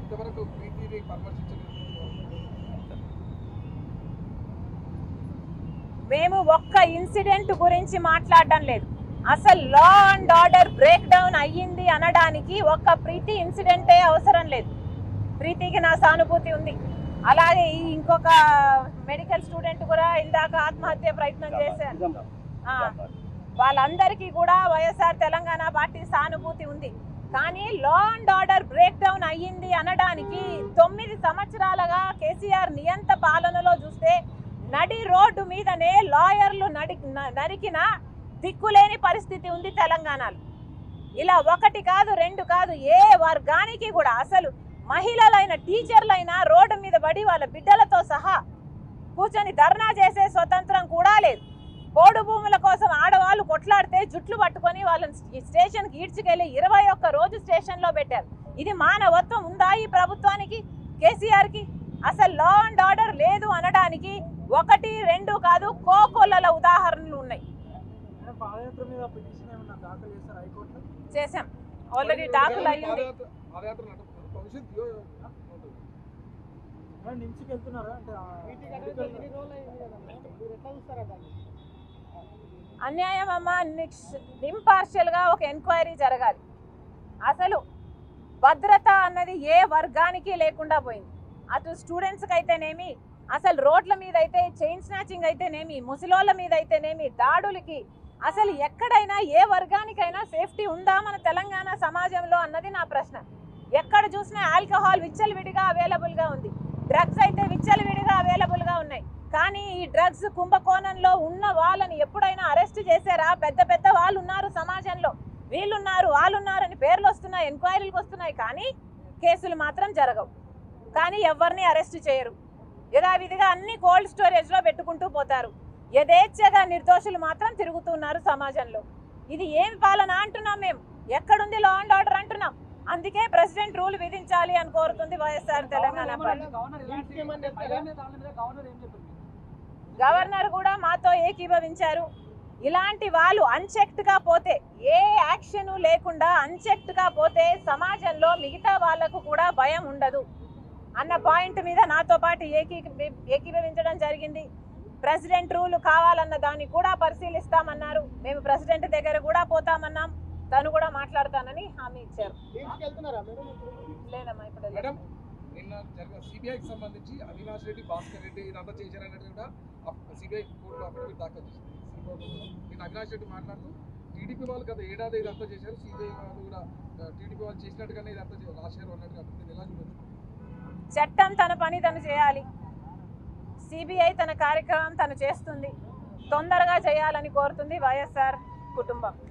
ఇంతవరకు ప్రీతిని పరామర్శించలేదు మేము ఒక్క ఇన్సిడెంట్ గురించి మాట్లాడడం లేదు అసలు law and order break down అయ్యింది అనడానికి ఒక్క ప్రీతి ఇన్సిడెంటే అవసరం లేదు ప్రీతికి నా సానుభూతి ఉంది అలాగే ఈ ఇంకొక మెడికల్ స్టూడెంట్ కూడా ఇందాక ఆత్మహత్య ప్రయత్నం చేశారు ఆ, వాళ్ళందరికీ కూడా వైఎస్ఆర్ తెలంగాణ పార్టీ సానుభూతి ఉంది కానీ law and order break down అయ్యింది అనడానికి తొమ్మిది సంవత్సరాలుగా కేసీఆర్ నియంత పాలనలో చూస్తే నడి రోడ్డు మీదనే లాయర్లు నడి న- నరికిన దిక్కులేని పరిస్థితి ఉంది తెలంగాణలో ఇలా ఒకటి కాదు రెండు కాదు ఏ వర్గానికి కూడా అసలు మహిళలైన టీచర్లైనా రోడ్డు మీద పడి వాళ్ళ బిడ్డలతో సహా కూర్చొని ధర్నా చేసే స్వతంత్రం కూడా లేదు పోడు భూముల కోసం ఆడవాళ్ళు కొట్లాడితే జుట్లు పట్టుకొని వాళ్ళని ఈ స్టేషన్కి ఈడ్చుకెళ్ళి ఇరవై ఒక్క రోజు స్టేషన్లో పెట్టారు ఇది మానవత్వం ఉందా ఈ ప్రభుత్వానికి కేసీఆర్కి అసలు లా అండ్ ఆర్డర్ లేదు అనడానికి ఒకటి రెండు కాదు కోకొల్లల ఉదాహరణలు ఉన్నాయి మేడం, పాదయాత్ర మీద పిటిషన్ ఏమన్నా దాఖలు చేస్తారు హైకోర్టులో చేశాం ఆల్రెడీ దాఖలు అయ్యింది పాదయాత్ర పాదయాత్ర నడుపుతున్నారు భవిష్యత్ దియో ఉంటుంది. మేడం నిమ్స్కి వెళ్తున్నారా అంటే ఆ మెడికల్ అన్యాయం అమ్మ ఇంపార్షియల్ గా ఒక ఎంక్వైరీ జరగాలి అసలు భద్రత అన్నది ఏ వర్గానికి లేకుండా పోయింది అటు స్టూడెంట్స్కి అయితేనేమి అసలు రోడ్ల మీద అయితే చైన్ స్నాచింగ్ అయితేనేమి ముసలోళ్ళ మీద అయితేనేమి దాడులకి అసలు ఎక్కడైనా ఏ వర్గానికైనా సేఫ్టీ ఉందా మన తెలంగాణ సమాజంలో అన్నది నా ప్రశ్న ఎక్కడ చూసినా ఆల్కహాల్ విచ్చలవిడిగా అవైలబుల్గా ఉంది డ్రగ్స్ అయితే విచ్చలవిడిగా అవైలబుల్గా ఉన్నాయి కానీ ఈ డ్రగ్స్ కుంభకోణంలో ఉన్న వాళ్ళని ఎప్పుడైనా అరెస్ట్ చేశారా పెద్ద పెద్ద వాళ్ళు ఉన్నారు సమాజంలో వీళ్ళున్నారు వాళ్ళున్నారని పేర్లు వస్తున్నాయి ఎంక్వైరీలకు వస్తున్నాయి కానీ కేసులు మాత్రం జరగవు కానీ ఎవరిని అరెస్ట్ చేయరు యథావిధిగా అన్ని కోల్డ్ స్టోరేజ్లో పెట్టుకుంటూ పోతారు యథేచ్ఛగా నిర్దోషులు మాత్రం తిరుగుతున్నారు సమాజంలో ఇది ఏం పాలన అంటున్నాం మేము ఎక్కడుంది లా అండ్ ఆర్డర్ అంటున్నాం అందుకే ప్రెసిడెంట్ రూల్ విధించాలి అని కోరుతుంది వైఎస్ఆర్ తెలంగాణ పార్టీ గవర్నర్ కూడా మాతో ఏకీభవించారు ఇలాంటి వాళ్ళు అన్చెక్డ్ గా పోతే ఏ యాక్షన్ లేకుండా అన్చెక్డ్ గా పోతే సమాజంలో మిగతా వాళ్ళకు కూడా భయం ఉండదు అన్న పాయింట్ మీద నాతో పాటు ఏకీ ఏకీభవించడం జరిగింది ప్రెసిడెంట్ రూల్ కావాలన్న దాన్ని కూడా పరిశీలిస్తామన్నారు మేము ప్రెసిడెంట్ దగ్గర కూడా పోతామన్నాం తను కూడా మాట్లాడతానని హామీ ఇచ్చారు లేదమ్మా ఇప్పుడు వెళ్ళను. మేడం నిన్న జరిగిన సిబిఐకి సంబంధించి అవినాష్ రెడ్డి భాస్కర్ రెడ్డి ఇదంతా చేశారన్నట్టు కూడా సిబిఐ కోర్టులో అఫిడవిట్ దాఖలు చేసింది నేను అవినాష్ రెడ్డి మాట్లాడుతూ టీడీపీ వాళ్ళు గత ఏడాది ఇదంతా చేశారు సిబిఐ వాళ్ళు కూడా టీడీపీ వాళ్ళు చేసినట్టుగానే ఇదంతా చే- రాశారు అన్నట్టుగా నేను ఎలా చూడొచ్చు చట్టం తన పని తను చేయాలి సిబిఐ తన కార్యక్రమం తను చేస్తుంది తొందరగా చేయాలని కోరుతుంది వైఎస్ఆర్ కుటుంబం